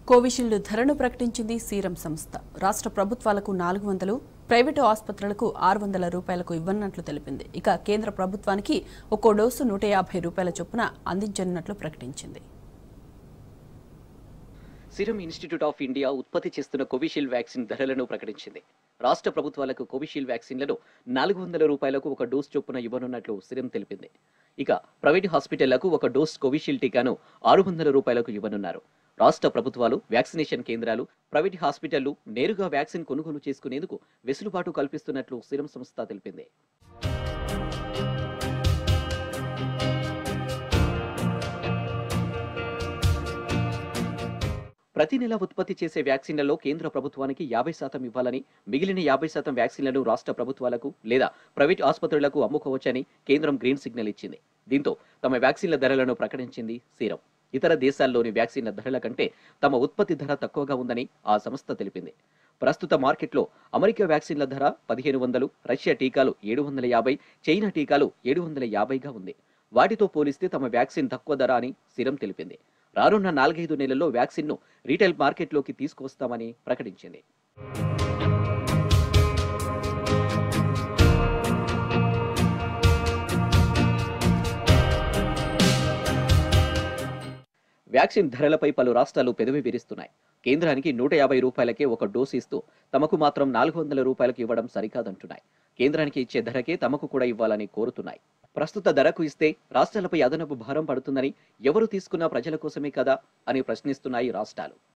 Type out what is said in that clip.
Covishield ధరను ప్రకటించింది serum సంస్థ రాష్ట్ర ప్రభుత్వాలకు నాలుగు వందలు ప్రైవేటు ఆసుపత్రులకు ఆరు వందల రూపాయలకు ఇవ్వనున్నట్లు తెలిపింది ఇక కేంద్ర ప్రభుత్వానికి ఒక్కో డోసు నూట యాభై రూపాయల చొప్పున అందించనున్నట్లు ప్రకటించింది సిరం ఇన్స్టిట్యూట్ ఆఫ్ ఇండియా ఉత్పత్తి చేస్తున్న కోవిషీల్డ్ వ్యాక్సిన్ ధరలను ప్రకటించింది రాష్ట్ర ప్రభుత్వాలకు కోవిషీల్డ్ వ్యాక్సిన్లను నాలుగు వందల రూపాయలకు ఒక డోస్ చొప్పున ఇవ్వనున్నట్లు సిరం తెలిపింది ఇక ప్రైవేట్ హాస్పిటళ్లకు ఒక డోస్ కోవిషీల్డ్ టీకాను ఆరు వందల రూపాయలకు ఇవ్వనున్నారు రాష్ట్ర ప్రభుత్వాలు వ్యాక్సినేషన్ కేంద్రాలు ప్రైవేట్ హాస్పిటళ్లు నేరుగా వ్యాక్సిన్ కొనుగోలు చేసుకునేందుకు వెసులుబాటు కల్పిస్తున్నట్లు సిరం సంస్థ తెలిపింది ప్రతి నెల ఉత్పత్తి చేసే వ్యాక్సిన్లలో కేంద్ర ప్రభుత్వానికి యాభై శాతం ఇవ్వాలని మిగిలిన యాభై శాతం వ్యాక్సిన్లను రాష్ట్ర ప్రభుత్వాలకు లేదా ప్రైవేట్ ఆసుపత్రులకు అమ్ముకోవచ్చని కేంద్రం గ్రీన్ సిగ్నల్ ఇచ్చింది దీంతో తమ వ్యాక్సిన్ల ధరలను ప్రకటించింది సీరం ఇతర దేశాల్లోని వ్యాక్సిన్ల ధరల కంటే తమ ఉత్పత్తి ధర తక్కువగా ఉందని ఆ సంస్థ తెలిపింది ప్రస్తుత మార్కెట్లో అమెరికా వ్యాక్సిన్ల ధర పదిహేను వందలు రష్యా టీకాలు ఏడు వందల యాభై చైనా టీకాలు ఏడు వందల యాభైగా ఉంది వాటితో పోలిస్తే తమ వ్యాక్సిన్ తక్కువ ధర అని సిరం తెలిపింది రానున్న నాలుగైదు నెలల్లో వ్యాక్సిన్ను రీటైల్ మార్కెట్లోకి తీసుకువస్తామని ప్రకటించింది వ్యాక్సిన్ ధరలపై పలు రాష్ట్రాలు పెదవి విరుస్తున్నాయి కేంద్రానికి నూట యాభై రూపాయలకే ఒక డోసు ఇస్తూ తమకు మాత్రం నాలుగు వందల రూపాయలకు ఇవ్వడం సరికాదంటున్నాయి కేంద్రానికి ఇచ్చే ధరకే తమకు కూడా ఇవ్వాలని కోరుతున్నాయి ప్రస్తుత ధరకు ఇస్తే రాష్ట్రాలపై అదనపు భారం పడుతుందని ఎవరు తీసుకున్నా ప్రజల కోసమే కదా అని ప్రశ్నిస్తున్నాయి రాష్ట్రాలు